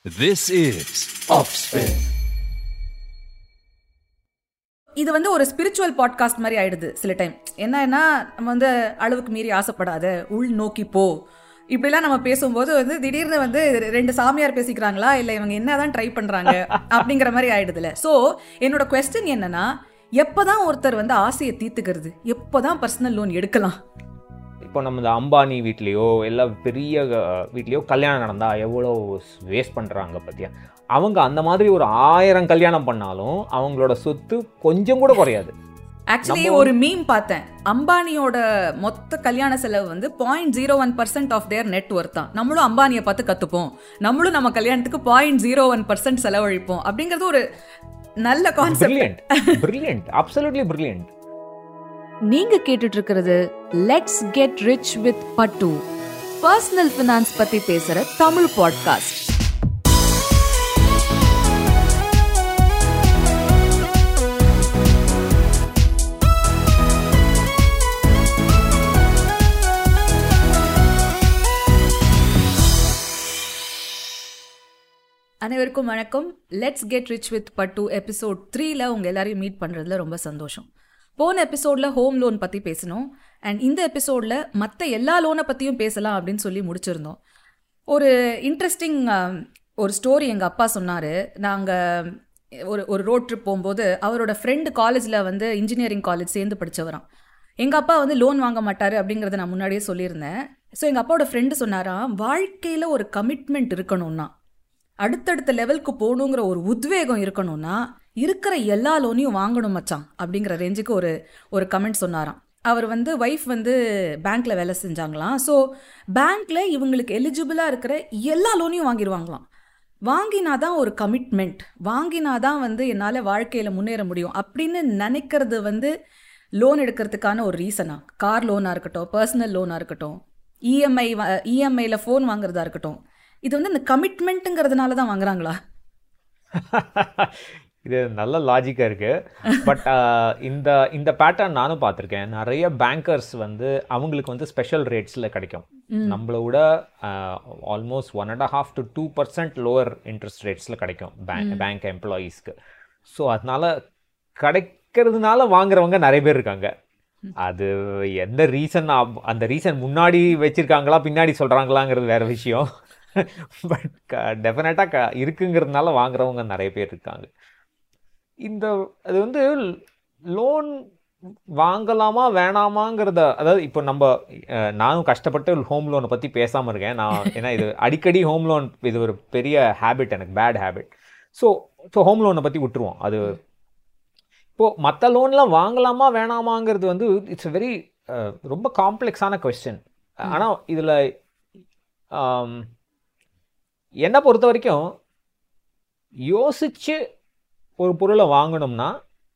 This is Offspin. இது வந்து ஒரு ஸ்பிரிச்சுவல் பாட்காஸ்ட் மாதிரி ஆயிடுது சில டைம் என்னன்னா நம்ம வந்து அளவுக்கு மீறி ஆசைப்படாத உள் நோக்கி போ இப்படிலாம் நம்ம பேசும்போது வந்து திடீர்னு வந்து ரெண்டு சாமியார் பேசிக்கிறாங்களா இல்லை இவங்க என்னதான் ட்ரை பண்றாங்க அப்படிங்கிற மாதிரி ஆயிடுதுல ஸோ என்னோட கொஸ்டின் என்னன்னா எப்போதான் ஒருத்தர் வந்து ஆசையை தீர்த்துக்கிறது எப்போதான் பர்சனல் லோன் எடுக்கலாம் இப்போ நம்ம இந்த அம்பானி வீட்லேயோ இல்லை பெரிய அஹ், வீட்லேயோ கல்யாணம் நடந்தால் எவ்வளோ வேஸ்ட் பண்ணுறாங்க பற்றியா அவங்க அந்த மாதிரி ஒரு ஆயிரம் கல்யாணம் பண்ணாலும் அவங்களோட சொத்து கொஞ்சம் கூட குறையாது ஆக்சுவலி ஒரு மீம் பார்த்தேன் அம்பானியோட மொத்த கல்யாண செலவு வந்து point zero one percent of their net worth தான் நம்மளும் அம்பானியை பார்த்து கத்துப்போம் நம்மளும் நம்ம கல்யாணத்துக்கு பாயிண்ட் ஜீரோ ஒன் பர்சன்ட் செலவழிப்போம் அப்படிங்கிறது ஒரு நல்ல concept brilliant brilliant absolutely brilliant நீங்க கேட்டுட்டு இருக்கிறது let's get rich with Pattu personal finance பத்தி பேசுற தமிழ் பாட்காஸ்ட் அனைவருக்கும் வணக்கம் let's get rich with Pattu episode த்ரீல உங்க எல்லாரையும் மீட் பண்றதுல ரொம்ப சந்தோஷம் போன எபிசோட்ல ஹோம் லோன் பத்தி பேசணும் அண்ட் இந்த எபிசோட்ல மற்ற எல்லா லோனை பத்தியும் பேசலாம் அப்படின்னு சொல்லி முடிச்சிருந்தோம் ஒரு இன்ட்ரெஸ்டிங் ஒரு ஸ்டோரி எங்கள் அப்பா சொன்னார் நாங்கள் ஒரு ஒரு ரோட் ட்ரிப் போகும்போது அவரோட ஃப்ரெண்டு காலேஜில் வந்து இன்ஜினியரிங் காலேஜ் சேர்ந்து படித்தவராம் எங்கள் அப்பா வந்து லோன் வாங்க மாட்டார் அப்படிங்கிறத நான் முன்னாடியே சொல்லியிருந்தேன் ஸோ எங்கள் அப்பாவோட ஃப்ரெண்டு சொன்னாராம் வாழ்க்கையில் ஒரு கமிட்மெண்ட் இருக்கணும்னா அடுத்தடுத்த லெவலுக்கு போகணுங்கிற ஒரு உத்வேகம் இருக்கணும்னா இருக்கிற எல்லா லோனையும் வாங்கணும் மச்சான் அப்படிங்கிற ரேஞ்சுக்கு ஒரு ஒரு கமெண்ட் சொன்னாராம் அவர் வந்து ஒய்ஃப் வந்து பேங்க்ல வேலை செஞ்சாங்களாம் ஸோ பேங்க்ல இவங்களுக்கு எலிஜிபிளாக இருக்கிற எல்லா லோனையும் வாங்கிடுவாங்களாம் வாங்கினாதான் ஒரு கமிட்மெண்ட் வாங்கினாதான் வந்து என்னால் வாழ்க்கையில் முன்னேற முடியும் அப்படின்னு நினைக்கிறது வந்து லோன் எடுக்கிறதுக்கான ஒரு ரீசனா கார் லோனாக இருக்கட்டும் பர்சனல் லோனாக இருக்கட்டும் இஎம்ஐ இஎம்ஐயில் ஃபோன் வாங்குறதா இருக்கட்டும் இது வந்து இந்த கமிட்மெண்ட்டுங்கிறதுனால தான் வாங்குறாங்களா இது நல்ல லாஜிக்காக இருக்குது பட் இந்த இந்த பேட்டர்ன் நானும் பார்த்துருக்கேன் நிறைய பேங்கர்ஸ் வந்து அவங்களுக்கு வந்து ஸ்பெஷல் ரேட்ஸில் கிடைக்கும் நம்மளை விட almost one and half to two percent lower interest ரேட்ஸில் கிடைக்கும் பேங்க் பேங்க் எம்ப்ளாயீஸ்க்கு ஸோ அதனால கிடைக்கிறதுனால வாங்குறவங்க நிறைய பேர் இருக்காங்க அது எந்த ரீசன் அந்த ரீசன் முன்னாடி வச்சிருக்காங்களா பின்னாடி சொல்கிறாங்களாங்கிறது வேற விஷயம் பட் டெஃபினட்டாக க இருக்குங்கிறதுனால வாங்குறவங்க நிறைய பேர் இருக்காங்க இந்த அது வந்து லோன் வாங்கலாமா வேணாமாங்கிறத அதாவது இப்போ நம்ம அஹ், நானும் கஷ்டப்பட்டு ஹோம் லோனை பற்றி பேசாமல் இருக்கேன் நான் ஏன்னா இது அடிக்கடி ஹோம் லோன் இது ஒரு பெரிய ஹேபிட் எனக்கு bad habit so so home லோனை பற்றி விட்டுருவோம் அது இப்போது மற்ற லோன்லாம் வாங்கலாமா வேணாமாங்கிறது வந்து இட்ஸ் வெரி ரொம்ப காம்ப்ளெக்ஸான கொஸ்டின் ஆனால் இதில் என்னை பொறுத்த வரைக்கும் யோசிச்சு ஒரு பொருளை வாங்கணும்னா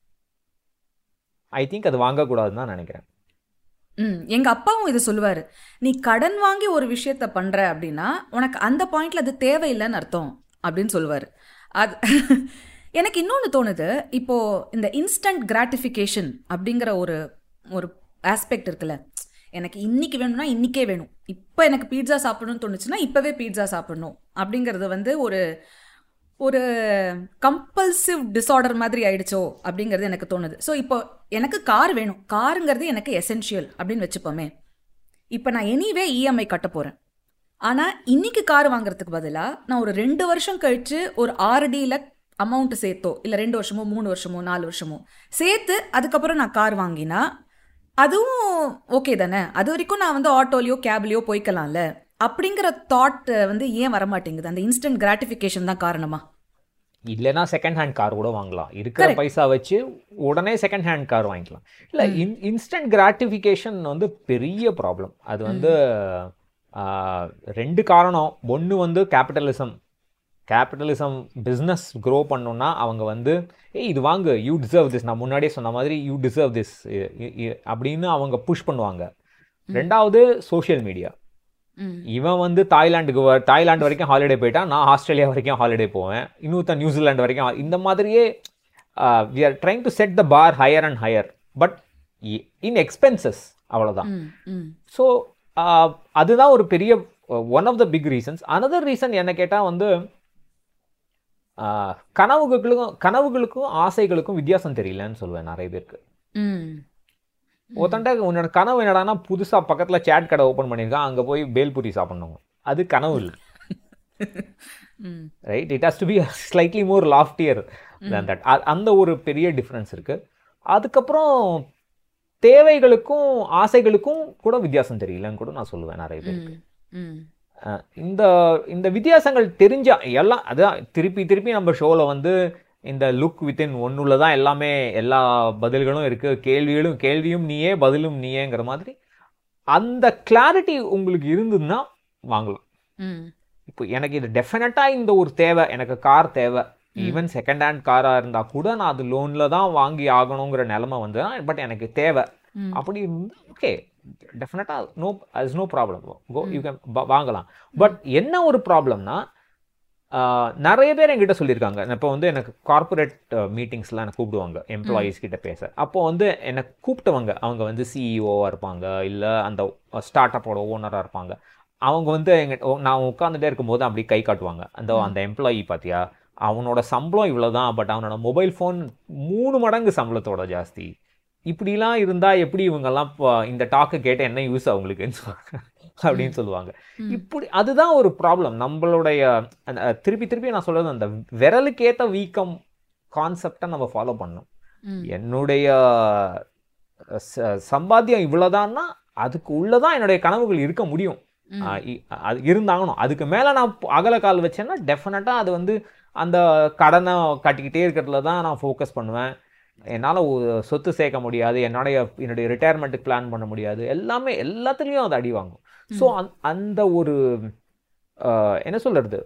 ஐ திங்க் அது வாங்கக்கூடாதுன்னு தான் நினைக்கிறேன் ம் எங்க அப்பாவும் இது சொல்லுவாரு நீ கடன் வாங்கி ஒரு விஷயத்த பண்ற அப்படின்னா உனக்கு அந்த பாயிண்ட்ல அது தேவையில்லைன்னு அர்த்தம் அப்படின்னு சொல்லுவாரு அது எனக்கு இன்னொன்று தோணுது இப்போ இந்த இன்ஸ்டன்ட் கிராட்டிஃபிகேஷன் அப்படிங்கிற ஒரு ஒரு ஆஸ்பெக்ட் இருக்குல்ல எனக்கு இன்னைக்கு வேணும்னா இன்னைக்கே வேணும் இப்போ எனக்கு பீட்சா சாப்பிடணும்னு தோணுச்சுன்னா இப்போவே பீட்சா சாப்பிடணும் அப்படிங்கிறது வந்து ஒரு ஒரு கம்பல்சிவ் டிஸார்டர் மாதிரி ஆயிடுச்சோ அப்படிங்கிறது எனக்கு தோணுது ஸோ இப்போ எனக்கு கார் வேணும் காருங்கிறது எனக்கு எசென்ஷியல் அப்படின்னு வச்சுப்போமே இப்போ நான் எனிவே இஎம்ஐ கட்ட போகிறேன் ஆனால் இன்னைக்கு கார் வாங்குறதுக்கு பதிலாக நான் ஒரு ரெண்டு வருஷம் கழிச்சு ஒரு ஆர்டியில் அமௌண்ட் சேர்த்தோ இல்லை ரெண்டு வருஷமோ மூணு வருஷமோ நாலு வருஷமோ சேர்த்து அதுக்கப்புறம் நான் கார் வாங்கினா அதுவும் ஓகே தானே அது வரைக்கும் நான் வந்து ஆட்டோலையோ கேப்லேயோ போய்க்கலாம்ல அப்படிங்கிற தாட் வந்து ஏன் வரமாட்டேங்குது அந்த இன்ஸ்டன்ட் கிராட்டிஃபிகேஷன் தான் காரணமா இல்லைன்னா செகண்ட் ஹேண்ட் கார் கூட வாங்கலாம் இருக்கிற பைசா வச்சு உடனே செகண்ட் ஹேண்ட் கார் வாங்கிக்கலாம் இல்லை இன் இன்ஸ்டன்ட் கிராட்டிஃபிகேஷன் வந்து பெரிய ப்ராப்ளம் அது வந்து ஆஹ், ரெண்டு காரணம் ஒன்று வந்து கேபிட்டலிசம் கேபிட்டலிசம் பிஸ்னஸ் க்ரோ பண்ணணும்னா அவங்க வந்து ஏய் இது வாங்கு யூ டிசர்வ் திஸ் நான் முன்னாடியே சொன்ன மாதிரி யூ டிசர்வ் திஸ் அப்படின்னு அவங்க புஷ் பண்ணுவாங்க ரெண்டாவது சோஷியல் மீடியா இவன் வந்து தாய்லாந்துக்கு வ- தாய்லாந்து வரைக்கும் ஹாலிடே போயிட்டான் நான் ஆஸ்திரேலியா வரைக்கும் ஹாலிடே போவேன் இன்னொருத்தன் நியூசிலாந்து வரைக்கும் ha- இந்த மாதிரியே we are trying to set the bar higher and higher but in expenses அவ்வளோதான் ம் ம் ஸோ அதுதான் ஒரு பெரிய one of the big reasons another reason என்ன கேட்டால் வந்து ஆஹ், கனவுகளுக்கும் கனவுகளுக்கும் ஆசைகளுக்கும் வித்தியாசம் தெரியலன்னு சொல்லுவேன் நிறைய பேருக்கு ம் ஒருத்தன்ட்ட உன்னோட கனவு என்னடான்னா புதுசா பக்கத்துல சேட் கடை ஓபன் பண்ணியிருக்கான் அங்க போய் பேல்பூரி சாப்பிடணும் அது கனவு இல்லை hmm right it has to be slightly more loftier than that அந்த ஒரு பெரிய டிஃப்ரென்ஸ் இருக்கு அதுக்கப்புறம் தேவைகளுக்கும் ஆசைகளுக்கும் கூட வித்தியாசம் தெரியலன்னு கூட நான் சொல்லுவேன் நிறைய பேர் ம் ம் அஹ் இந்த இந்த வித்தியாசங்கள் தெரிஞ்சா எல்லாம் அதான் திருப்பி திருப்பி நம்ம ஷோவில் வந்து இந்த லுக் வித்தின் ஒன்றுல தான் எல்லாமே எல்லா பதில்களும் இருக்கு கேள்விகளும் கேள்வியும் நீயே பதிலும் நீயேங்கிற மாதிரி அந்த கிளாரிட்டி உங்களுக்கு இருந்ததுன்னா வாங்கலாம் ம் இப்போ எனக்கு இது டெஃபினட்டாக இந்த ஒரு தேவை எனக்கு கார் தேவை ஈவன் செகண்ட் ஹேண்ட் காராக இருந்தால் கூட நான் அது லோனில் தான் வாங்கி ஆகணுங்கிற நிலமை வந்து பட் எனக்கு தேவை ம். அப்படி இருந்தா ஓகே டெஃபினட்டாக no is no problem go you can வாங்கலாம் பட் என்ன ஒரு ப்ராப்ளம்னா நிறைய பேர் என்கிட்ட சொல்லியிருக்காங்க இப்போ வந்து எனக்கு கார்ப்பரேட் மீட்டிங்ஸ்லாம் எனக்கு கூப்பிடுவாங்க எம்ப்ளாயீஸ் கிட்ட பேச அப்போ வந்து என்னை கூப்பிட்டவங்க அவங்க வந்து சிஇஓவாக இருப்பாங்க இல்லை அந்த ஸ்டார்ட் அப்போட ஓனராக இருப்பாங்க அவங்க வந்து எங்க ஓ- நான் உட்காந்துட்டே இருக்கும்போது அப்படி கை காட்டுவாங்க அந்த அந்த எம்ப்ளாயி பார்த்தியா அவனோட சம்பளம் இவ்வளோ தான் பட் அவனோட மொபைல் ஃபோன் மூணு மடங்கு சம்பளத்தோட ஜாஸ்தி இப்படிலாம் இருந்தால் எப்படி இவங்கெல்லாம் இப்போ இந்த டாக்கு கேட்டு என்ன யூஸ் அவங்களுக்குன்னு சொல்லுவாங்க அப்படின்னு சொல்லுவாங்க இப்படி அதுதான் ஒரு ப்ராப்ளம் நம்மளுடைய அந்த, அஹ், திருப்பி திருப்பி நான் சொல்றது அந்த விரலுக்கேத்த வீக்கம் கான்செப்டை நம்ம ஃபாலோ பண்ணணும் ம். என்னுடைய அஹ், ச- சம்பாத்தியம் இவ்வளோதான்னா அதுக்கு உள்ளதான் என்னுடைய கனவுகள் இருக்க முடியும் ம். ஆஹ் இ- அது இருந்தாகணும் அதுக்கு மேலே நான் ப- அகல கால் வச்சேன்னா டெஃபினட்டாக அது வந்து அந்த கடனை கட்டிக்கிட்டே இருக்கிறதுல தான் நான் ஃபோக்கஸ் பண்ணுவேன் என்னால் சொத்து சேர்க்க முடியாது என்னுடைய என்னுடைய ரிட்டையர்மெண்ட்டுக்கு பிளான் பண்ண முடியாது எல்லாமே எல்லாத்துலேயும் அது அடி வாங்கும் ஸோ அந்த ஒரு ஆஹ், என்ன சொல்கிறது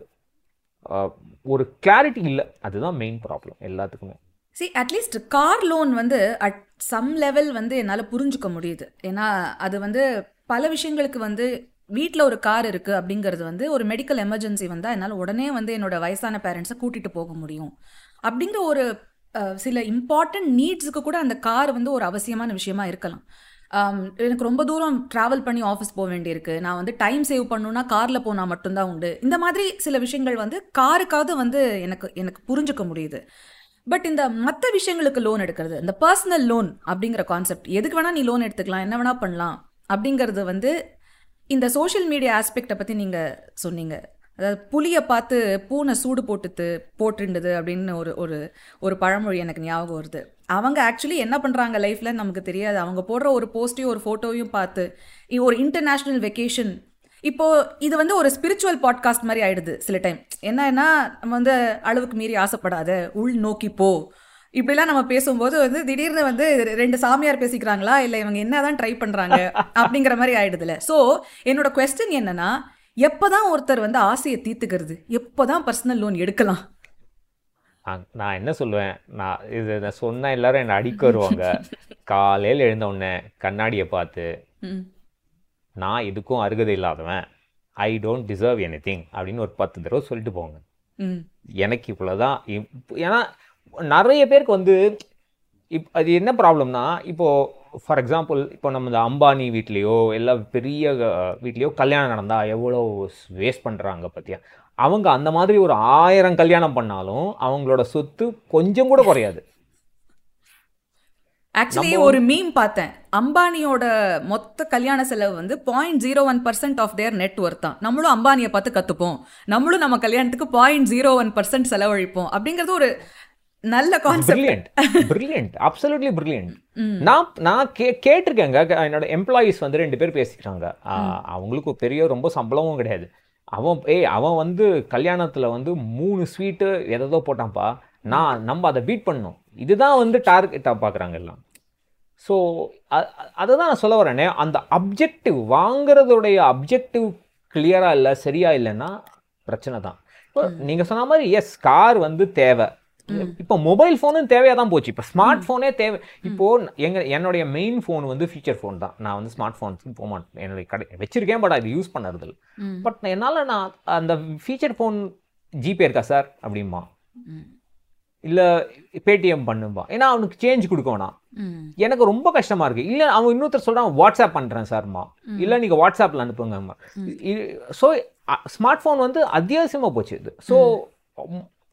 ஒரு கிளாரிட்டி இல்லை அதுதான் மெயின் ப்ராப்ளம் எல்லாத்துக்குமே சி அட்லீஸ்ட் கார் லோன் வந்து அட் சம் லெவல் வந்து என்னால் புரிஞ்சுக்க முடியுது ஏன்னா அது வந்து பல விஷயங்களுக்கு வந்து வீட்டில் ஒரு கார் இருக்குது அப்படிங்கிறது வந்து ஒரு மெடிக்கல் எமர்ஜென்சி வந்தால் என்னால் உடனே வந்து என்னோட வயசான பேரண்ட்ஸை கூட்டிகிட்டு போக முடியும் அப்படிங்கிற ஒரு அஹ், சில இம்பார்ட்டன்ட் நீட்ஸுக்கு கூட அந்த கார் வந்து ஒரு அவசியமான விஷயமா இருக்கலாம் ஆம், எனக்கு ரொம்ப தூரம் ட்ராவல் பண்ணி ஆஃபீஸ் போக வேண்டியிருக்கு நான் வந்து டைம் சேவ் பண்ணணும்னா காரில் போனால் மட்டும்தான் உண்டு இந்த மாதிரி சில விஷயங்கள் வந்து காருக்காவது வந்து எனக்கு எனக்கு புரிஞ்சுக்க முடியுது பட் இந்த மற்ற விஷயங்களுக்கு லோன் எடுக்கிறது இந்த பர்சனல் லோன் அப்படிங்கிற கான்செப்ட் எதுக்கு வேணா நீ லோன் எடுத்துக்கலாம் என்ன வேணா பண்ணலாம் அப்படிங்கிறது வந்து இந்த சோஷியல் மீடியா ஆஸ்பெக்டை பற்றி நீங்கள் சொன்னீங்க அதாவது புளியை பார்த்து பூனை சூடு போட்டுத்து போட்டுருந்தது அப்படின்னு ஒரு ஒரு ஒரு பழமொழி எனக்கு ஞாபகம் வருது அவங்க ஆக்சுவலி என்ன பண்ணுறாங்க லைஃப்பில் நமக்கு தெரியாது அவங்க போடுற ஒரு போஸ்ட்டையும் ஒரு ஃபோட்டோவையும் பார்த்து இ- ஒரு இன்டர்நேஷ்னல் வெக்கேஷன் இப்போ இது வந்து ஒரு ஸ்பிரிச்சுவல் பாட்காஸ்ட் மாதிரி ஆயிடுது சில டைம் என்னன்னா நம்ம வந்து அளவுக்கு மீறி ஆசைப்படாத உள் நோக்கி போ இப்படிலாம் நம்ம பேசும்போது வந்து திடீர்னு வந்து ரெண்டு சாமியார் பேசிக்கிறாங்களா இல்லை இவங்க என்னதான் ட்ரை பண்றாங்க அப்படிங்கிற மாதிரி ஆயிடுதுல ஸோ என்னோட கொஸ்டின் என்னன்னா எப்பதான் ஒருத்தர் வந்து ஆசையை தீர்த்துக்கிறது எப்போதான் பர்சனல் லோன் எடுக்கலாம் நான் நான் என்ன சொல்லுவேன் நான் இது நான் சொன்ன எல்லாரும் என்னை அடிக்க வருவாங்க காலையில் எழுந்த உடனே கண்ணாடியை பார்த்து ம். நான் எதுக்கும் அருகதை இல்லாதவன் ஐ டோன்ட் டிசர்வ் எனி அப்படின்னு ஒரு பத்து தடவை சொல்லிட்டு போங்க ம் எனக்கு இவ்வளோதான் ஏன்னா நிறைய பேருக்கு வந்து இப் அது என்ன ப்ராப்ளம்னா இப்போது ஃபார் எக்ஸாம்பிள் இப்போ நம்ம இந்த அம்பானி வீட்லேயோ எல்லா பெரிய அஹ், வீட்லேயோ கல்யாணம் நடந்தால் எவ்வளோ வேஸ்ட் பண்ணுறாங்க பற்றியா அவங்க அந்த மாதிரி ஒரு ஆயிரம் கல்யாணம் பண்ணாலும் அவங்களோட சொத்து கொஞ்சம் கூட குறையாது ஆக்சுவலி ஒரு மீம் பார்த்தேன் அம்பானியோட மொத்த கல்யாண செலவு வந்து point zero one percent of their net worth தான் நம்மளும் அம்பானியை பார்த்து கத்துப்போம் நம்மளும் நம்ம கல்யாணத்துக்கு பாயிண்ட் ஜீரோ ஒன் பர்சன்ட் செலவழிப்போம் அப்படிங்கிறது ஒரு நல்ல concept brilliant brilliant absolutely brilliant நான் நான் கே கேட்டிருக்கேங்க க- என்னோட எம்ப்ளாயீஸ் வந்து ரெண்டு பேர் பேசிக்கிறாங்க ஆ, அவங்களுக்கு பெரிய ரொம்ப சம்பளமும் கிடையாது அவன் ஏய் அவன் வந்து கல்யாணத்தில் வந்து மூணு ஸ்வீட்டு எதோ போட்டான்ப்பா நான் நம்ம அதை பீட் பண்ணணும் இதுதான் வந்து டார்கெட்டாக பார்க்குறாங்க எல்லாம் ஸோ அதை தான் நான் சொல்ல வரேனே அந்த அப்ஜெக்டிவ் வாங்குறதுடைய அப்ஜெக்டிவ் கிளியராக இல்லை சரியா இல்லைன்னா பிரச்சனை தான் இப்போ நீங்கள் சொன்ன மாதிரி எஸ் கார் வந்து தேவை இப்போ மொபைல் ஃபோனும் தேவையாக தான் போச்சு இப்போ ஸ்மார்ட் ஃபோனே தேவை இப்போ எங்க என்னுடைய மெயின் ஃபோன் வந்து ஃபீச்சர் ஃபோன் தான் நான் வந்து ஸ்மார்ட் ஃபோன்ஸுக்கு போக மாட்டேன் என்னுடைய கடை வச்சிருக்கேன் பட் அது யூஸ் பண்ணுறது இல்லை பட் என்னால் நான் அந்த ஃபீச்சர் ஃபோன் ஜிபே இருக்கா சார் அப்படிம்பா இல்லை பேடிஎம் பண்ணும்பா ஏன்னா அவனுக்கு சேஞ்ச் கொடுக்கணும் எனக்கு ரொம்ப கஷ்டமா இருக்கு இல்ல அவன் இன்னொருத்தர் சொல்றான் வாட்ஸ்அப் பண்றேன் சார்மா இல்ல நீங்க வாட்ஸ்அப்ல அனுப்புங்க ஸோ ஸ்மார்ட் ஃபோன் வந்து அத்தியாவசியமா போச்சு இது ஸோ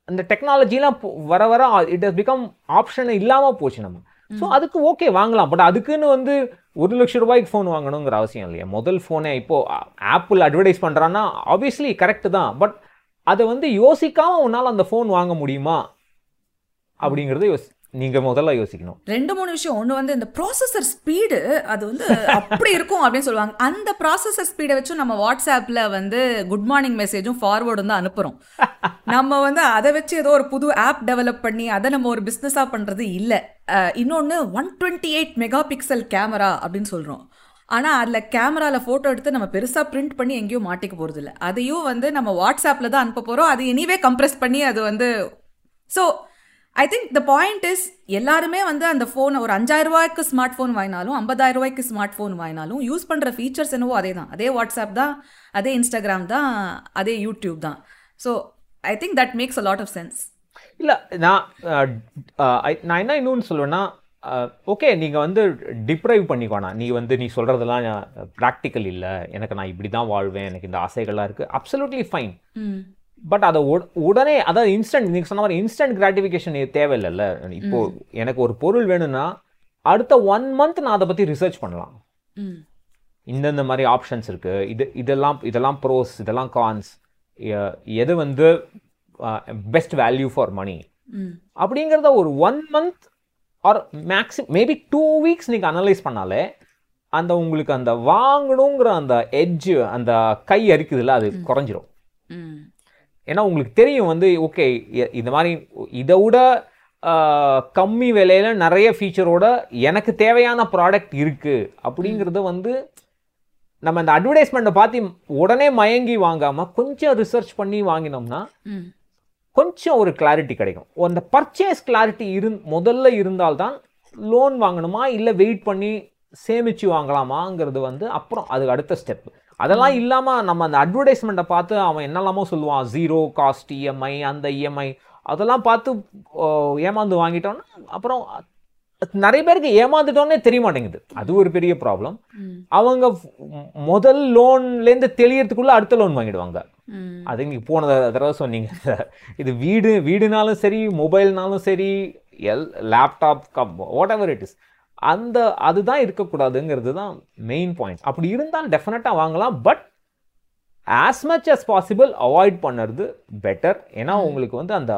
அந்த டெக்னாலஜிலாம் வர வர இட் ஹஸ் பிகம் ஆப்ஷன் இல்லாமல் போச்சு நம்ம ஸோ அதுக்கு ஓகே வாங்கலாம் பட் அதுக்குன்னு வந்து ஒரு லட்ச ரூபாய்க்கு ஃபோன் வாங்கணுங்கிற அவசியம் இல்லையா முதல் ஃபோனே இப்போ ஆப்பிள் அட்வர்டைஸ் பண்ணுறான்னா ஆப்வியஸ்லி கரெக்டு தான் பட் அதை வந்து யோசிக்காம உன்னால் அந்த ஃபோன் வாங்க முடியுமா அப்படிங்கிறத யோசி நீங்கள் முதல்ல யோசிக்கணும் ரெண்டு மூணு விஷயம் ஒன்று வந்து இந்த ப்ராசஸர் ஸ்பீடு அது வந்து அப்படி இருக்கும் அப்படின்னு சொல்லுவாங்க அந்த ப்ராசஸர் ஸ்பீடை வச்சு நம்ம வாட்ஸ்அப்பில் வந்து குட் மார்னிங் மெசேஜும் ஃபார்வர்டும் தான் அனுப்புகிறோம் நம்ம வந்து அதை வச்சு ஏதோ ஒரு புது ஆப் டெவலப் பண்ணி அதை நம்ம ஒரு பிஸ்னஸாக பண்ணுறது இல்லை இன்னொன்று one twenty eight mega pixel camera அப்படின்னு சொல்கிறோம் ஆனால் அதில் கேமராவில் ஃபோட்டோ எடுத்து நம்ம பெருசாக பிரிண்ட் பண்ணி எங்கேயும் மாட்டிக்க போகிறது இல்லை அதையும் வந்து நம்ம வாட்ஸ்அப்பில் தான் அனுப்ப போகிறோம் அது எனிவே கம்ப்ரெஸ் பண்ணி அது வந்து so I think the point is எல்லாருமே வந்து அந்த ஃபோனை ஒரு அஞ்சாயிரம் ரூபாய்க்கு ஸ்மார்ட் ஃபோன் வாங்கினாலும் ஐம்பதாயிரம் ரூபாய்க்கு ஸ்மார்ட் ஃபோன் வாங்கினாலும் யூஸ் பண்ணுற ஃபீச்சர்ஸ் என்னவோ அதே தான் அதே வாட்ஸ்அப் தான் அதே இன்ஸ்டாகிராம் தான் அதே யூடியூப் தான் so I think that makes a lot of sense இல்லை நான் அஹ், அஹ், I- நான் என்ன இன்னொன்று சொல்லுவேன்னா ஓகே நீங்கள் வந்து டிப்ரைவ் பண்ணிக்கோனா நீ வந்து நீ சொல்கிறதெல்லாம் ப்ராக்டிக்கல் இல்லை எனக்கு நான் இப்படி தான் வாழ்வேன் எனக்கு இந்த ஆசைகள்லாம் இருக்குது அப்சல்யூட்லி ஃபைன் பட் அதை உட- உடனே அதாவது இன்ஸ்டன்ட் நீங்கள் சொன்ன மாதிரி இன்ஸ்டன்ட் கிராட்டிஃபிகேஷன் தேவையில்லைல்ல இப்போ எனக்கு ஒரு பொருள் வேணும்னா அடுத்த ஒன் மந்த் நான் அதை பற்றி ரிசர்ச் பண்ணலாம் இந்தந்த மாதிரி ஆப்ஷன்ஸ் இருக்கு இது இதெல்லாம் இதெல்லாம் ப்ரோஸ் இதெல்லாம் கான்ஸ் எது வந்து பெஸ்ட் வேல்யூ ஃபார் மணி அப்படிங்கிறத ஒரு one month or max maybe two weeks நீங்கள் அனலைஸ் பண்ணாலே அந்த உங்களுக்கு அந்த வாங்கணுங்கிற அந்த எட்ஜ் அந்த கை அரிக்குதுல்ல அது குறைஞ்சிரும் ஏன்னா உங்களுக்கு தெரியும் வந்து ஓகே இந்த மாதிரி இதை விட ஆஹ், கம்மி விலையில நிறைய ஃபீச்சரோட எனக்கு தேவையான ப்ராடக்ட் இருக்கு அப்படிங்கிறத வந்து நம்ம இந்த அட்வர்டைஸ்மெண்ட்டை பார்த்து உடனே மயங்கி வாங்காம கொஞ்சம் ரிசர்ச் பண்ணி வாங்கினோம்னா கொஞ்சம் ஒரு கிளாரிட்டி கிடைக்கும் அந்த பர்ச்சேஸ் கிளாரிட்டி இருந் முதல்ல இருந்தால்தான் லோன் வாங்கணுமா இல்லை வெயிட் பண்ணி சேமிச்சு வாங்கலாமாங்கிறது வந்து அப்புறம் அதுக்கு அடுத்த ஸ்டெப் அதெல்லாம் இல்லாமல் நம்ம அந்த அட்வர்டைஸ்மெண்ட்டை பார்த்து அவன் என்னெல்லாமோ சொல்லுவான் ஜீரோ காஸ்ட் இஎம்ஐ அந்த இஎம்ஐ அதெல்லாம் பார்த்து ஓ, ஏமாந்து வாங்கிட்டோம்னா அப்புறம் நிறைய பேருக்கு ஏமாந்துட்டோன்னே தெரிய மாட்டேங்குது அது ஒரு பெரிய ப்ராப்ளம் அவங்க ம- முதல் லோன்லேருந்து தெளியறதுக்குள்ள அடுத்த லோன் வாங்கிடுவாங்க அது நீங்க போன த- தடவை சொன்னீங்க இது வீடு வீடுனாலும் சரி மொபைல்னாலும் சரி எல் laptop come whatever it is அந்த அதுதான் இருக்கக்கூடாதுங்கிறது தான் மெயின் பாயிண்ட் அப்படி இருந்தால் டெஃபினட்டாக வாங்கலாம் but as much as possible avoid பண்ணுறது பெட்டர் ஏன்னா உங்களுக்கு வந்து அந்த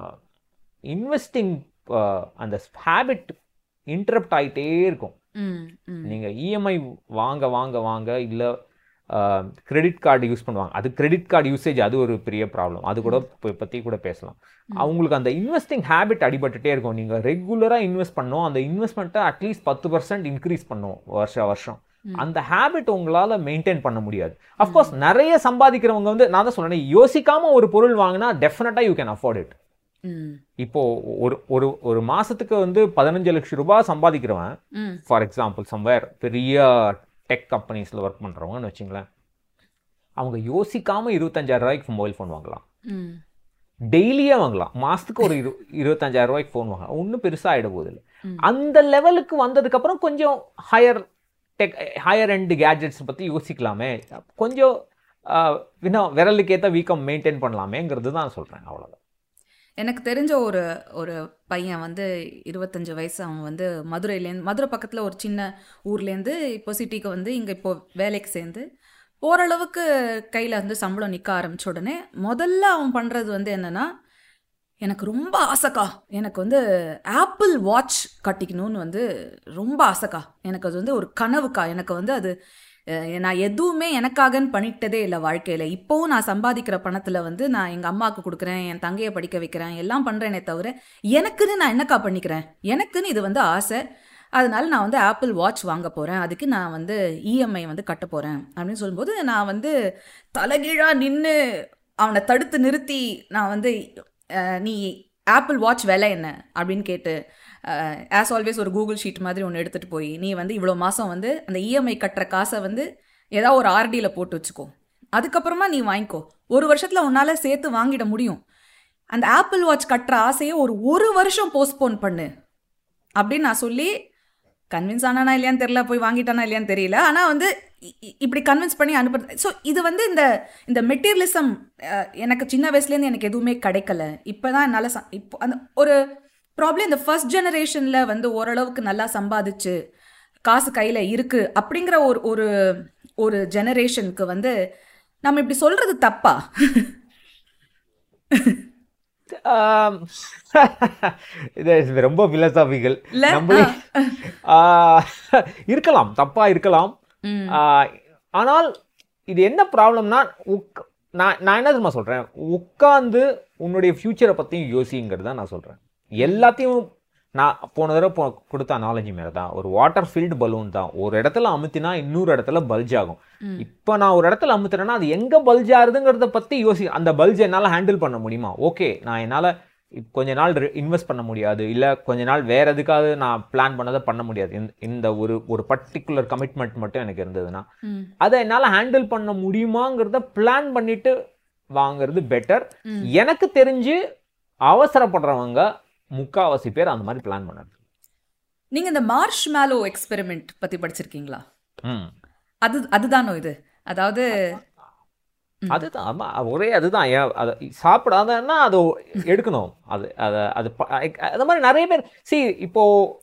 இன்வெஸ்டிங் அந்த ஹேபிட் இன்டரப்ட் ஆகிட்டே இருக்கும் நீங்கள் இஎம்ஐ வாங்க வாங்க வாங்க இல்லை கிரெடிட் கார்டு யூஸ் பண்ணுவாங்க அது கிரெடிட் கார்டு யூசேஜ் அது ஒரு பெரிய ப்ராப்ளம் அது கூட இப்போ பற்றி கூட பேசலாம் அவங்களுக்கு அந்த இன்வெஸ்டிங் ஹேபிட் அடிபட்டுட்டே இருக்கும் நீங்கள் ரெகுலராக இன்வெஸ்ட் பண்ணோம் அந்த இன்வெஸ்ட்மெண்ட்டை அட்லீஸ்ட் பத்து பர்சன்ட் இன்க்ரீஸ் பண்ணும் வருஷம் வருஷம் அந்த ஹேபிட் உங்களால் மெயின்டைன் பண்ண முடியாது அஃப்கோர்ஸ் நிறைய சம்பாதிக்கிறவங்க வந்து நான் தான் சொல்றேன் யோசிக்காம ஒரு பொருள் வாங்கினா டெஃபினட்டாக யூ கேன் அஃபோர்ட் இட் இப்போ ஒரு ஒரு ஒரு மாசத்துக்கு வந்து பதினஞ்சு லட்சம் ரூபாய் சம்பாதிக்கிறவன் ஃபார் எக்ஸாம்பிள் சம்வேர் பெரிய டெக் கம்பெனிஸில் ஒர்க் பண்ணுறவங்கன்னு வச்சுங்களேன் அவங்க யோசிக்காம இருபத்தஞ்சாயிரம் ரூபாய்க்கு மொபைல் ஃபோன் வாங்கலாம் டெய்லியே வாங்கலாம் மாசத்துக்கு ஒரு இரு இருபத்தஞ்சாயிரம் ரூபாய்க்கு ஃபோன் வாங்கலாம் ஒன்றும் பெருசாக ஆகிட போதில்லை அந்த லெவலுக்கு வந்ததுக்கப்புறம் கொஞ்சம் higher tech higher end gadgets பற்றி யோசிக்கலாமே கொஞ்சம் ஆஹ், இன்னும் விரலுக்கு ஏற்ற வீக்கம் மெயின்டைன் பண்ணலாமேங்கிறது தான் சொல்கிறேன் அவ்வளோதான் எனக்கு தெரிஞ்ச ஒரு ஒரு பையன் வந்து இருபத்தஞ்சு வயசு அவன் வந்து மதுரையிலேருந்து மதுரை பக்கத்தில் ஒரு சின்ன ஊர்லேருந்து இப்போ சிட்டிக்கு வந்து இங்கே இப்போ வேலைக்கு சேர்ந்து ஓரளவுக்கு கையில் வந்து சம்பளம் நிற்க ஆரம்பிச்ச உடனே முதல்ல அவன் பண்ணுறது வந்து என்னென்னா எனக்கு ரொம்ப ஆசைக்கா எனக்கு வந்து ஆப்பிள் வாட்ச் கட்டிக்கணும்னு வந்து ரொம்ப ஆசைக்கா எனக்கு அது வந்து ஒரு கனவுக்கா எனக்கு வந்து அது அஹ், நான் எதுவுமே எனக்காகன்னு பண்ணிட்டதே இல்லை வாழ்க்கையில் இப்போவும் நான் சம்பாதிக்கிற பணத்தில் வந்து நான் எங்கள் அம்மாவுக்கு கொடுக்குறேன் என் தங்கையை படிக்க வைக்கிறேன் எல்லாம் பண்ணுறேனே தவிர எனக்குன்னு நான் என்னக்கா பண்ணிக்கிறேன் எனக்குன்னு இது வந்து ஆசை அதனால நான் வந்து ஆப்பிள் வாட்ச் வாங்க போகிறேன் அதுக்கு நான் வந்து இஎம்ஐ வந்து கட்ட போகிறேன் அப்படின்னு சொல்லும்போது நான் வந்து தலைகீழாக நின்று அவனை தடுத்து நிறுத்தி நான் வந்து அஹ், நீ ஆப்பிள் வாட்ச் விலை என்ன அப்படின்னு கேட்டு ஆஸ் ஆல்வேஸ் ஒரு கூகுள் ஷீட் மாதிரி ஒன்று எடுத்துகிட்டு போய் நீ வந்து இவ்வளோ மாதம் வந்து அந்த இஎம்ஐ கட்டுற காசை வந்து ஏதாவது ஒரு ஆர்டியில் போட்டு வச்சுக்கோ அதுக்கப்புறமா நீ வாங்கிக்கோ ஒரு வருஷத்தில் உன்னால் சேர்த்து வாங்கிட முடியும் அந்த ஆப்பிள் வாட்ச் கட்டுற ஆசையை ஒரு ஒரு வருஷம் போஸ்ட்போன் பண்ணு அப்படின்னு நான் சொல்லி கன்வின்ஸ் ஆனானா இல்லையான்னு தெரியல போய் வாங்கிட்டானா இல்லையான்னு தெரியல ஆனால் வந்து இ- இ- இப்படி கன்வின்ஸ் பண்ணி அனுப்புறது ஸோ இது வந்து இந்த இந்த மெட்டீரியலிசம் எனக்கு சின்ன வயசுலேருந்து எனக்கு எதுவுமே கிடைக்கல இப்போ தான் என்னால் ச இப்போ அந்த ஒரு ப்ராப்ளம் இந்த ஃபர்ஸ்ட் ஜெனரேஷனில் வந்து ஓரளவுக்கு நல்லா சம்பாதிச்சு காசு கையில் இருக்கு அப்படிங்கிற ஒரு ஒரு ஒரு ஜெனரேஷனுக்கு வந்து நம்ம இப்படி சொல்றது தப்பா ஆம், இது இது ரொம்ப பிலசாபிக்கல் இல்ல? நம்மளே ஆ, இருக்கலாம் தப்பா இருக்கலாம் ஆ, ஆனால் இது என்ன ப்ராப்ளம்னா உக் நான் நான் என்ன தெரியுமா சொல்றேன் உட்காந்து உன்னுடைய ஃபியூச்சரை பற்றியும் யோசிங்கிறது தான் நான் சொல்றேன் எல்லாத்தையும் நான் போன தடவை போ கொடுத்த அனாலஜி மேலே தான் ஒரு வாட்டர் ஃபில்டு பலூன் தான் ஒரு இடத்துல அமுத்தினா இன்னொரு இடத்துல பல்ஜ் ஆகும் இப்போ நான் ஒரு இடத்துல அமுத்துறேன்னா அது எங்கே பல்ஜ் ஆகுதுங்கிறத பற்றி யோசி அந்த பல்ஜ் என்னால் ஹேண்டில் பண்ண முடியுமா ஓகே நான் என்னால் கொஞ்ச நாள் இன்வெஸ்ட் பண்ண முடியாது இல்லை கொஞ்ச நாள் வேற எதுக்காவது நான் பிளான் பண்ணதை பண்ண முடியாது இந்த- இந்த ஒரு ஒரு பர்டிகுலர் கமிட்மெண்ட் மட்டும் எனக்கு இருந்ததுன்னா அதை என்னால் ஹேண்டில் பண்ண முடியுமாங்கிறத பிளான் பண்ணிட்டு வாங்குறது பெட்டர் எனக்கு தெரிஞ்சு அவசரப்படுறவங்க முக்காவாசி பேர் அந்த மாதிரி பிளான் பண்ணாங்க நீங்க இந்த மார்ஷ் மேலோ எக்ஸ்பெரிமெண்ட் பத்தி படிச்சிருக்கீங்களா ம் அது அதுதானோ இது அதாவது அதுதான் ஆமா ஒரே அதுதான் ஏன் அதை சாப்பிடாதன்னா அது எடுக்கணும் அது அதை அது ப- அது மாதிரி நிறைய பேர் see இப்போ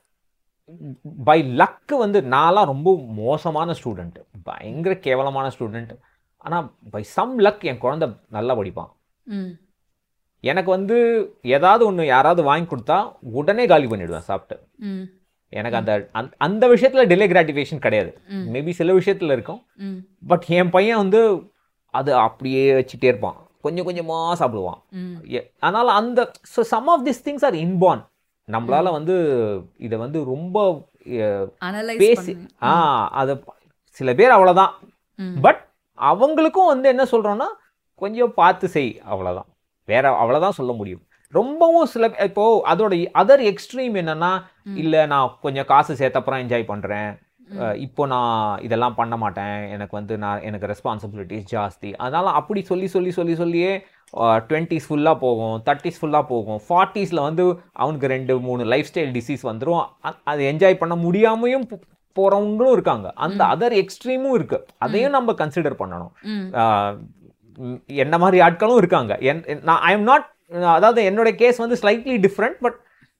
பை லக்கு வந்து நான்லாம் ரொம்ப மோசமான ஸ்டூடெண்ட் பயங்கர கேவலமான ஸ்டூடெண்ட் ஆனால் பை சம் லக் என் குழந்தை நல்லா படிப்பான் ம், எனக்கு வந்து ஏதாவது ஒன்று யாராவது வாங்கி கொடுத்தா உடனே காலி பண்ணிடுவேன் சாப்பிட்டு ம், எனக்கு அந்த அந்த- அந்த விஷயத்தில் டிலே கிராட்டிஃபிகேஷன் கிடையாது மேபி சில விஷயத்தில் இருக்கும் ம், பட் என் பையன் வந்து அது அப்படியே வச்சுட்டே இருப்பான் கொஞ்சம் கொஞ்சமாக சாப்பிடுவான் ம். எ- அதனால அந்த so some of this things are inborn நம்மளால வந்து இதை வந்து ரொம்ப அஹ், அனலைஸ் பேசி ஆ அது சில பேர் அவ்வளோதான் ம். பட் அவங்களுக்கும் வந்து என்ன சொல்றோம்னா கொஞ்சம் பார்த்து செய் அவ்வளோதான் வேற அவ்வளோதான் சொல்ல முடியும் ரொம்பவும் சில இப்போ அதோட அதர் எக்ஸ்ட்ரீம் என்னன்னா இல்லை நான் கொஞ்சம் காசு சேர்த்தப்புறம் என்ஜாய் பண்ணுறேன் இப்போ நான் இதெல்லாம் பண்ண மாட்டேன் எனக்கு வந்து நான் எனக்கு ரெஸ்பான்சிபிலிட்டிஸ் ஜாஸ்தி அதனால அப்படி சொல்லி சொல்லி சொல்லி சொல்லியே டுவெண்ட்டிஸ் ஃபுல்லாக போகும் தேர்ட்டிஸ் ஃபுல்லாக போகும் ஃபார்ட்டிஸில் வந்து அவனுக்கு ரெண்டு மூணு லைஃப் ஸ்டைல் டிசீஸ் வந்துடும் அது என்ஜாய் பண்ண முடியாமையும் போ- போறவங்களும் இருக்காங்க அந்த அதர் எக்ஸ்ட்ரீமும் இருக்கு அதையும் நம்ம கன்சிடர் பண்ணணும் ம். ஆஹ் ம், என்ன மாதிரி ஆட்களும் இருக்காங்க என் என்- நான் ஐ எம் நாட் அதாவது என்னோட கேஸ் வந்து slightly different but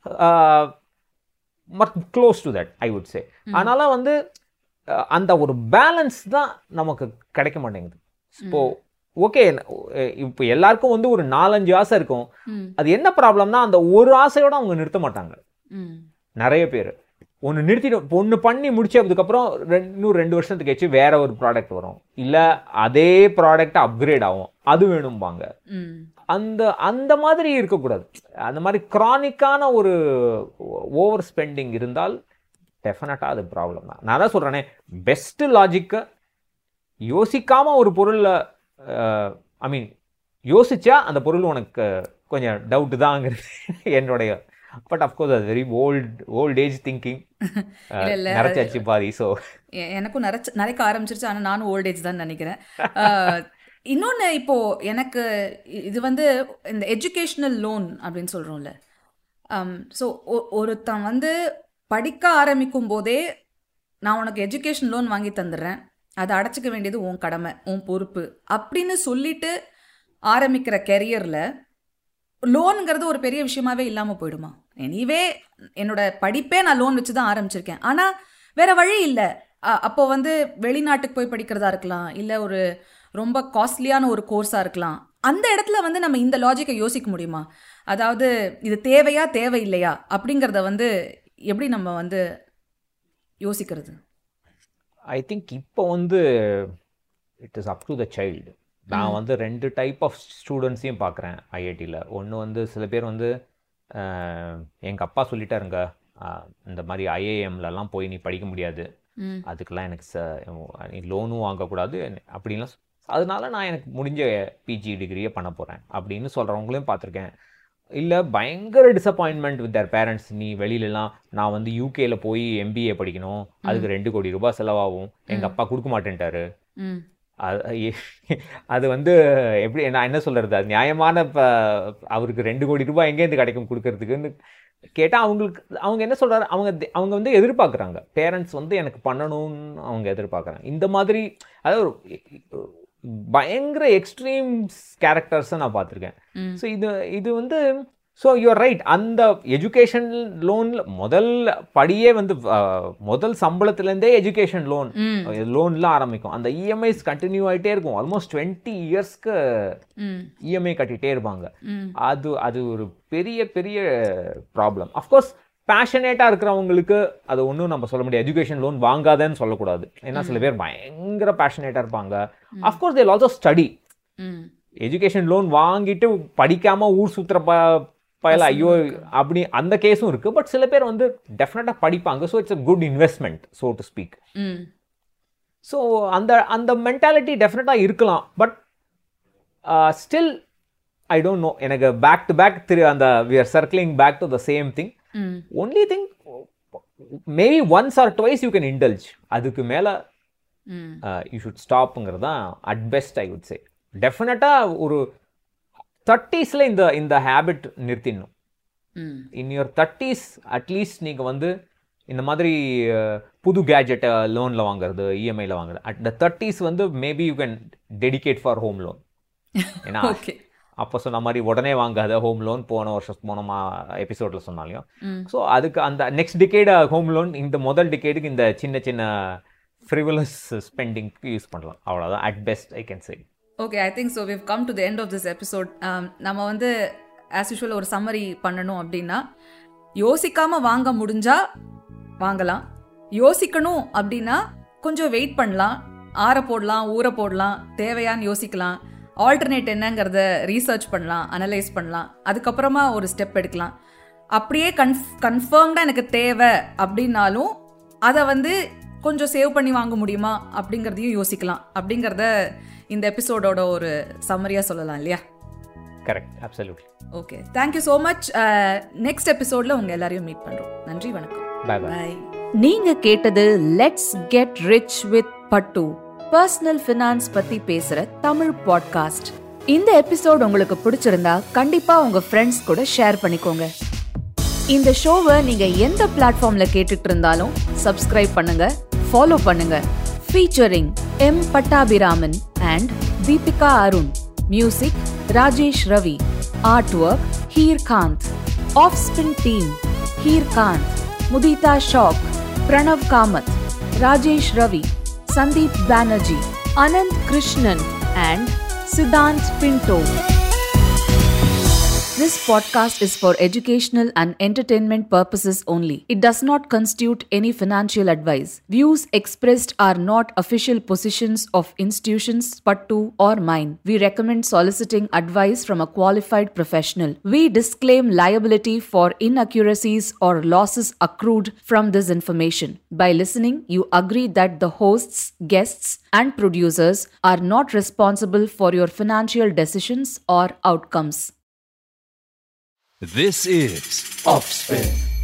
much close to that I would say அதனால வந்து அஹ், அந்த ஒரு பேலன்ஸ் தான் நமக்கு கிடைக்க மாட்டேங்குது இப்போ ஓகே இப்போ எல்லாருக்கும் வந்து ஒரு நாலஞ்சு ஆசை இருக்கும் ம். அது என்ன ப்ராப்ளம்னா அந்த ஒரு ஆசையோட அவங்க நிறுத்த மாட்டாங்க ம். நிறைய பேர் ஒன்று நிறுத்திட்டு இப்போ ஒன்று பண்ணி முடிச்சதுக்கப்புறம் ரெண்டு இன்னும் ரெண்டு வருஷத்துக்கு கழிச்சு வேற ஒரு ப்ராடக்ட் வரும் இல்லை அதே ப்ராடக்ட் அப்கிரேட் ஆகும் அது வேணும்பாங்க ம். அந்த அந்த மாதிரி இருக்கக்கூடாது அந்த மாதிரி க்ரானிக்கான ஒரு ஓவர் ஸ்பெண்டிங் இருந்தால் டெஃபினட்டாக அது ப்ராப்ளம் தான் நான் தான் சொல்கிறேனே பெஸ்ட்டு லாஜிக்கை யோசிக்காமல் ஒரு பொருளில் ஐ மீன் யோசிச்சா அந்த பொருள் உனக்கு கொஞ்சம் டவுட்டு தாங்கிறது என்னுடைய பட் அஃப்கோர்ஸ் அது very old old age thinking இல்ல, இல்ல, நிறைச்சாச்சு பாதி ஸோ எ- எனக்கும் நிறைச்ச நிறைக்க ஆரம்பிச்சிருச்சு ஆனால் நானும் ஓல்டேஜ் தான் நினைக்கிறேன் இன்னொன்று இப்போ எனக்கு இ- இது வந்து இந்த எஜுகேஷ்னல் லோன் அப்படின்னு சொல்கிறோம்ல ஸோ ஒருத்தன் வந்து படிக்க ஆரம்பிக்கும் போதே நான் உனக்கு எஜுகேஷன் லோன் வாங்கி தந்துடுறேன் அதை அடைச்சிக்க வேண்டியது உன் கடமை உன் பொறுப்பு அப்படின்னு சொல்லிட்டு ஆரம்பிக்கிற கெரியரில் லோனுங்கிறது ஒரு பெரிய விஷயமாவே இல்லாமல் போயிடுமா எனிவே என்னோட படிப்பே நான் லோன் வச்சு தான் ஆரம்பிச்சிருக்கேன் ஆனால் வேற வழி இல்லை அப்போ வந்து வெளிநாட்டுக்கு போய் படிக்கிறதா இருக்கலாம் இல்லை ஒரு ரொம்ப காஸ்ட்லியான ஒரு கோர்ஸாக இருக்கலாம் அந்த இடத்துல வந்து நம்ம இந்த லாஜிக்கை யோசிக்க முடியுமா அதாவது இது தேவையா தேவையில்லையா அப்படிங்கிறத வந்து எப்படி நம்ம வந்து யோசிக்கிறது ஐ திங்க் இப்போ வந்து it is up to the child நான் வந்து ரெண்டு டைப் ஆஃப் ஸ்டூடெண்ட்ஸையும் பார்க்குறேன் ஐஐடியில் ஒன்று வந்து சில பேர் வந்து எங்கள் அப்பா சொல்லிட்டாருங்க ஆஹ், இந்த மாதிரி ஐஏஎம்லலாம் போய் நீ படிக்க முடியாது ம் அதுக்கெல்லாம் எனக்கு ச நீ லோனும் வாங்கக்கூடாது அப்படின்லாம் சொ- அதனால நான் எனக்கு முடிஞ்ச பிஜி டிகிரியே பண்ண போகிறேன் அப்படின்னு சொல்கிறவங்களையும் பார்த்துருக்கேன் இல்லை பயங்கர டிசப்பாயின்மெண்ட் வித் தர் பேரண்ட்ஸ் நீ வெளியிலலாம் நான் வந்து யூகேல போய் எம்பிஏ படிக்கணும் அதுக்கு ரெண்டு கோடி ரூபாய் செலவாகும் எங்கள் அப்பா கொடுக்க மாட்டேன்ட்டாரு ம் அது அது வந்து எப்படி நான் என்ன சொல்றது அது நியாயமான இப்போ அவருக்கு ரெண்டு கோடி ரூபாய் எங்கேருந்து கிடைக்கும் கொடுக்கறதுக்குன்னு கேட்டால் அவங்களுக்கு அவங்க என்ன சொல்றாரு அவங்க தெ- அவங்க வந்து எதிர்பார்க்குறாங்க பேரண்ட்ஸ் வந்து எனக்கு பண்ணணும்னு அவங்க எதிர்பார்க்குறாங்க இந்த மாதிரி அதாவது ஒரு பயங்கர எக்ஸ்ட்ரீம்ஸ் கேரக்டர்ஸை நான் பார்த்துருக்கேன் ஸோ இது இது வந்து ஸோ யூஆர் ரைட் அந்த எஜுகேஷன் லோனில் முதல் படியே வந்து அஹ், முதல் சம்பளத்துலேருந்தே எஜுகேஷன் லோன் லோன்லாம் ஆரம்பிக்கும் அந்த இஎம்ஐஸ் கண்டினியூ ஆகிட்டே இருக்கும் ஆல்மோஸ்ட் டுவெண்ட்டி இயர்ஸ்க்கு இஎம்ஐ கட்டிகிட்டே இருப்பாங்க அது அது ஒரு பெரிய பெரிய ப்ராப்ளம் அஃப்கோர்ஸ் பேஷனேட்டாக இருக்கிறவங்களுக்கு அது ஒன்றும் நம்ம சொல்ல முடியாது எஜுகேஷன் லோன் வாங்காதேன்னு சொல்லக்கூடாது ஏன்னா சில பேர் பயங்கர பேஷனேட்டாக இருப்பாங்க அஃப்கோர்ஸ் தேல் ஆல்சோ ஸ்டடி எஜுகேஷன் லோன் வாங்கிட்டு படிக்காம ஊர் சுத்துற ப பயல ஐயோ அப்படி அந்த கேஸும் இருக்கு பட் சில பேர் வந்து டெஃபினட்டாக படிப்பாங்க so it's a good investment so to speak so அந்த அந்த மென்டாலிட்டி டெஃபினட்டாக இருக்கலாம் but still I don't know எனக்கு பேக் டு பேக் திரு அந்த we are circling back to the same thing only thing maybe once or twice you can indulge அதுக்கு மேலே you should ஸ்டாப்புங்கிறது தான் at best I would say டெஃபினட்டாக ஒரு தேர்ட்டீஸில் இந்த இந்த ஹேபிட் நிறுத்திடணும் இன் யுவர் தேர்ட்டீஸ் அட்லீஸ்ட் நீங்கள் வந்து இந்த மாதிரி அஹ், புது கேஜெட்டை லோனில் வாங்குறது இஎம்ஐயில் வாங்குறது அட் த தேர்ட்டீஸ் வந்து maybe you can dedicate for home loan ஏன்னா ஓகே அப்போ சொன்ன மாதிரி உடனே வாங்காத ஹோம் லோன் போன வருஷம் போன மா எபிசோடில் சொன்னாலையும் ஸோ அதுக்கு அந்த நெக்ஸ்ட் டிகேட் ஹோம் லோன் இந்த முதல் டிகேடுக்கு இந்த சின்ன சின்ன ஃப்ரிவலஸ் ஸ்பெண்டிங்க்கு யூஸ் பண்ணலாம் அவ்வளோதான் at best I can say okay I think so we've come to the end of this episode நம்ம வந்து ஆஸ் யூஷுவல் ஒரு சம்மரி பண்ணணும் அப்படின்னா யோசிக்காம வாங்க முடிஞ்சா வாங்கலாம் யோசிக்கணும் அப்படின்னா கொஞ்சம் வெயிட் பண்ணலாம் ஆற போடலாம் ஊற போடலாம் தேவையான்னு யோசிக்கலாம் ஆல்டர்னேட் என்னங்கிறத ரீசர்ச் பண்ணலாம் அனலைஸ் பண்ணலாம் அதுக்கப்புறமா ஒரு ஸ்டெப் எடுக்கலாம் அப்படியே கன்ஃப் கன்ஃபார்ம்டாக எனக்கு தேவை அப்படின்னாலும் அதை வந்து கொஞ்சம் சேவ் பண்ணி வாங்க முடியுமா அப்படிங்கிறதையும் யோசிக்கலாம் அப்படிங்கிறத இந்த எபிசோடோட ஒரு சம்மரியாக சொல்லலாம் இல்லையா correct absolutely okay thank you so much next எபிசோடில் உங்கள் எல்லாரையும் மீட் பண்ணுறோம் நன்றி வணக்கம் பை பை பாய் நீங்க கேட்டது let's get rich with Pattu personal finance பத்தி பேசுற தமிழ் பாட்காஸ்ட் இந்த எபிசோட் உங்களுக்கு பிடிச்சிருந்தா கண்டிப்பா உங்க ஃப்ரெண்ட்ஸ் கூட ஷேர் பண்ணிக்கோங்க இந்த ஷோவை நீங்க எந்த பிளாட்ஃபார்ம்ல கேட்டுட்டு இருந்தாலும் சப்ஸ்கிரைப் பண்ணுங்க ஃபாலோ பண்ணுங்க featuring M Pattabiraman and Deepika Arun music Rajesh Ravi art work Heer Kanth of Spin team Heer Kanth Mudita Shah Pranav Kamath Rajesh Ravi Sandeep Banerjee Anand Krishnan and Siddhant Pinto This podcast is for educational and entertainment purposes only. It does not constitute any financial advice. Views expressed are not official positions of institutions, Pattu, or mine. We recommend soliciting advice from a qualified professional. We disclaim liability for inaccuracies or losses accrued from this information. By listening, you agree that the hosts, guests, and producers are not responsible for your financial decisions or outcomes. This is Offspin.